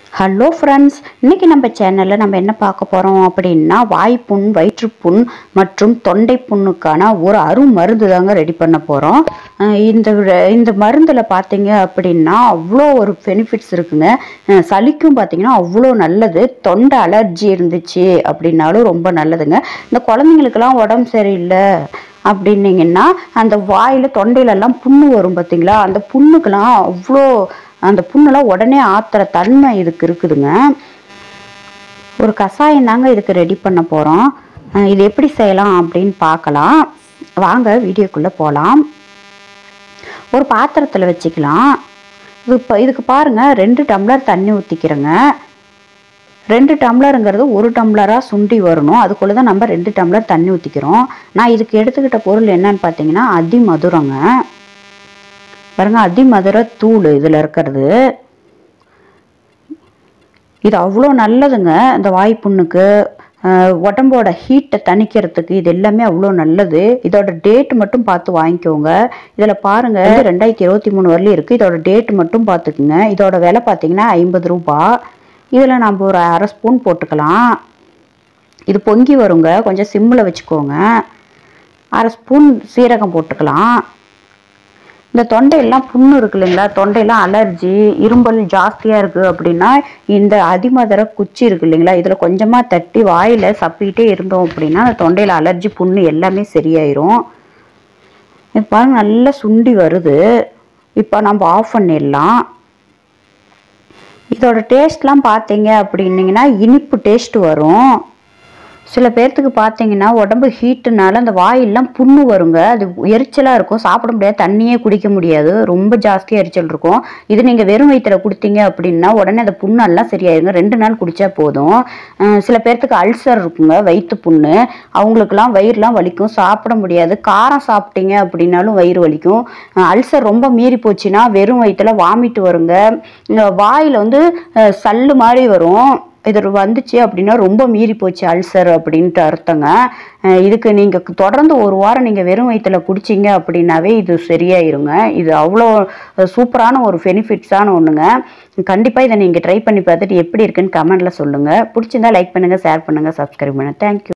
hello friends இன்னைக்கு நம்ம சேனலில் நம்ம என்ன பார்க்க போகிறோம் அப்படின்னா வாய்ப்புண் வயிற்றுப்புண் மற்றும் தொண்டை புண்ணுக்கான ஒரு அருமருந்து தாங்க ரெடி பண்ண போகிறோம் இந்த ர- இந்த மருந்தில் பார்த்தீங்க அப்படின்னா அவ்வளோ ஒரு பெனிஃபிட்ஸ் இருக்குங்க அஹ் சளிக்கும் பார்த்தீங்கன்னா அவ்வளோ நல்லது தொண்டை அலர்ஜி இருந்துச்சு அப்படின்னாலும் ரொம்ப நல்லதுங்க இந்த குழந்தைங்களுக்கெல்லாம் உடம்பு சரியில்லை அப்படின்னீங்கன்னா அந்த வாயில் தொண்டையிலெல்லாம் புண்ணு வரும் பார்த்தீங்களா அந்த புண்ணுக்கெல்லாம் அவ்வளோ அந்த புண்ணெல்லாம் உடனே ஆத்துற தன்மை இதுக்கு இருக்குதுங்க ஒரு கஷாயம் தாங்க இதுக்கு ரெடி பண்ண போகிறோம் இது எப்படி செய்யலாம் அப்படின்னு பார்க்கலாம் வாங்க வீடியோக்குள்ளே போகலாம் ஒரு பாத்திரத்தில் வச்சுக்கலாம் இது இப்போ இதுக்கு பாருங்கள் ரெண்டு டம்ளர் தண்ணி ஊற்றிக்கிறேங்க ரெண்டு டம்ளருங்கிறது ஒரு டம்ளராக சுண்டி வரணும் அதுக்குள்ளே தான் நம்ம ரெண்டு டம்ளர் தண்ணி ஊற்றிக்கிறோம் நான் இதுக்கு எடுத்துக்கிட்ட பொருள் என்னன்னு பார்த்தீங்கன்னா அதி மதுரங்க பாருங்க அதி மதுர தூள் இதில் இருக்கிறது இது அவ்வளோ நல்லதுங்க இந்த வாய்ப்புண்ணுக்கு அஹ், உடம்போட ஹீட்டை தணிக்கிறதுக்கு இது எல்லாமே அவ்வளோ நல்லது இதோட டேட் மட்டும் பார்த்து வாங்கிக்கோங்க இதில் பாருங்க ரெண்டாயிரத்தி இருபத்தி மூணு வரலையும் இருக்குது இதோட டேட் மட்டும் பார்த்துக்குங்க இதோட விலை பார்த்தீங்கன்னா ஐம்பது ரூபா இதில் நம்ம ஒரு அரை ஸ்பூன் போட்டுக்கலாம் இது பொங்கி வருங்க கொஞ்சம் சிம்மில் வச்சுக்கோங்க அரை ஸ்பூன் சீரகம் போட்டுக்கலாம் இந்த தொண்டையெல்லாம் புண்ணு இருக்கு இல்லைங்களா தொண்டையெல்லாம் அலர்ஜி இரும்பல் ஜாஸ்தியாக இருக்குது அப்படின்னா இந்த அதிமதுர குச்சி இருக்கு இல்லைங்களா இதில் கொஞ்சமாக தட்டி வாயில் சப்பிக்கிட்டே இருந்தோம் அப்படின்னா அந்த தொண்டையில் அலர்ஜி புண்ணு எல்லாமே சரியாயிரும் இது பாருங்க நல்லா சுண்டி வருது இப்போ நம்ம ஆஃப் பண்ணிடலாம் இதோட டேஸ்ட்லாம் பார்த்தீங்க அப்படின்னீங்கன்னா இனிப்பு டேஸ்ட் வரும் சில பேர்த்துக்கு பார்த்தீங்கன்னா உடம்பு ஹீட்டுனால அந்த வாயெல்லாம் புண்ணு வருங்க அது எரிச்சலாக இருக்கும் சாப்பிட முடியாது தண்ணியே குடிக்க முடியாது ரொம்ப ஜாஸ்தியாக எரிச்சல் இருக்கும் இது நீங்கள் வெறும் வயிற்றுல கொடுத்தீங்க அப்படின்னா உடனே அந்த புண்ணெல்லாம் சரியாயிருங்க ரெண்டு நாள் குடிச்சா போதும் அஹ் சில பேர்த்துக்கு அல்சர் இருக்குங்க வயிற்று புண்ணு அவங்களுக்குலாம் வயிறுலாம் வலிக்கும் சாப்பிட முடியாது காரம் சாப்பிட்டீங்க அப்படின்னாலும் வயிறு வலிக்கும் அஹ் அல்சர் ரொம்ப மீறி போச்சுன்னா வெறும் வயிற்றுல வாமிட்டு வருங்க இந்த வாயில் வந்து அஹ் சல்லு மாதிரி வரும் இது வந்துச்சு அப்படின்னா ரொம்ப மீறி போச்சு அல்சர் அப்படின்ட்டு அர்த்தங்க அஹ் இதுக்கு நீங்கள் தொடர்ந்து ஒரு வாரம் நீங்கள் வெறும் வயிற்றுல குடிச்சிங்க அப்படின்னாவே இது சரியாயிருங்க இது அவ்வளோ சூப்பரான ஒரு பெனிஃபிட்ஸான ஒன்றுங்க கண்டிப்பாக இதை நீங்கள் ட்ரை பண்ணி பார்த்துட்டு எப்படி இருக்குன்னு கமெண்ட்டில் சொல்லுங்கள் பிடிச்சிருந்தா லைக் பண்ணுங்கள் ஷேர் பண்ணுங்கள் சப்ஸ்கிரைப் பண்ணுங்கள் தேங்க்யூ